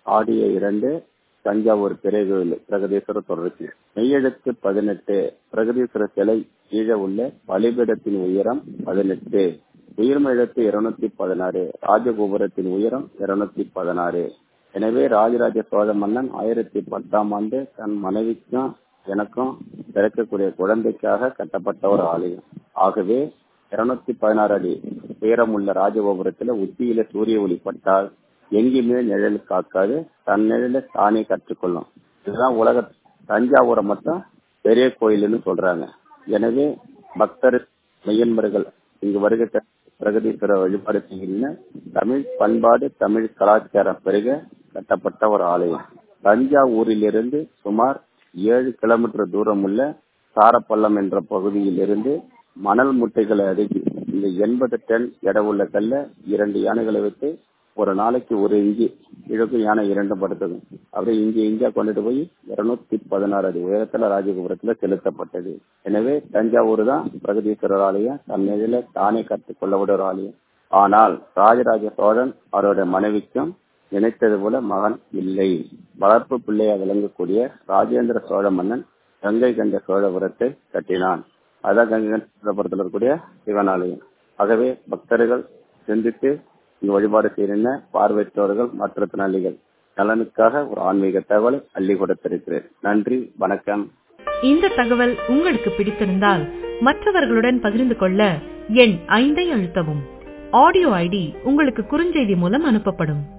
ஆடிய இரண்டு தஞ்சாவூர் பெரிய கோயில் பிரகதீஸ்வரர் தொடர்ச்சி மெய்யெழுத்து பதினெட்டு பிரகதீஸ்வர சிலை கீழே உள்ள பலிபீடத்தின் உயரம் பதினெட்டு உயிர்மெழுத்து இருநூத்தி பதினாறு ராஜகோபுரத்தின் உயரம் இருநூத்தி பதினாறு எனவே ராஜராஜ சோழ மன்னன் ஆயிரத்தி பத்தாம் ஆண்டு தன் மனைவிக்கும் எனக்கும் பிறக்கக்கூடிய குழந்தைக்காக கட்டப்பட்ட ஒரு ஆலயம் ஆகவே இருநூத்தி பதினாறு அடி உயரமுள்ள ராஜகோபுரத்துல உச்சியில சூரிய ஒளி பட்டால் எங்கேயுமே நிழல் காக்காது தன் நிழல தானே கற்றுக்கொள்ளும் இதுதான் உலக தஞ்சாவூரை மட்டும் பெரிய கோயில்னு சொல்றாங்க எனவே பக்தர் மெய்யன்பர்கள் இங்கு வருகிற பிரகதீஸ்வர வழிபாடு செய்கின்ற தமிழ் பண்பாடு தமிழ் கலாச்சாரம் பெருக கட்டப்பட்ட ஒரு ஆலயம் தஞ்சாவூரிலிருந்து சுமார் ஏழு கிலோமீட்டர் தூரம் உள்ள சாரப்பள்ளம் என்ற பகுதியில் இருந்து மணல் முட்டைகளை அடுக்கி இந்த எண்பது டன் எடவுள்ள கல்ல இரண்டு யானைகளை வைத்து ஒரு நாளைக்கு ஒரு இஞ்சி கிழக்கு யானை இரண்டு படுத்தது அப்படியே இஞ்சி இஞ்சா கொண்டுட்டு போய் இருநூத்தி பதினாறு அடி உயரத்துல ராஜகோபுரத்துல செலுத்தப்பட்டது எனவே தஞ்சாவூர் தான் பிரகதீஸ்வரர் ஆலயம் தன்னில தானே கற்றுக்கொள்ள விட ஒரு ஆலயம் ஆனால் ராஜராஜ சோழன் அவருடைய மனைவிக்கும் நினைத்தது போல மகன் இல்லை வளர்ப்பு பிள்ளையா விளங்கக்கூடிய ராஜேந்திர சோழ மன்னன் கங்கை கண்ட சோழபுரத்தை கட்டினான் அதான் கங்கை கண்ட சோழபுரத்தில் இருக்கக்கூடிய சிவன் ஆலயம் ஆகவே பக்தர்கள் சிந்தித்து இங்கு வழிபாடு செய்கின்ற பார்வையற்றவர்கள் மாற்றுத்திறனாளிகள் நலனுக்காக ஒரு ஆன்மீக தகவலை அள்ளி கொடுத்திருக்கிறேன் நன்றி வணக்கம் இந்த தகவல் உங்களுக்கு பிடித்திருந்தால் மற்றவர்களுடன் பகிர்ந்து கொள்ள எண் ஐந்தை அழுத்தவும் ஆடியோ ஐடி உங்களுக்கு குறுஞ்செய்தி மூலம் அனுப்பப்படும்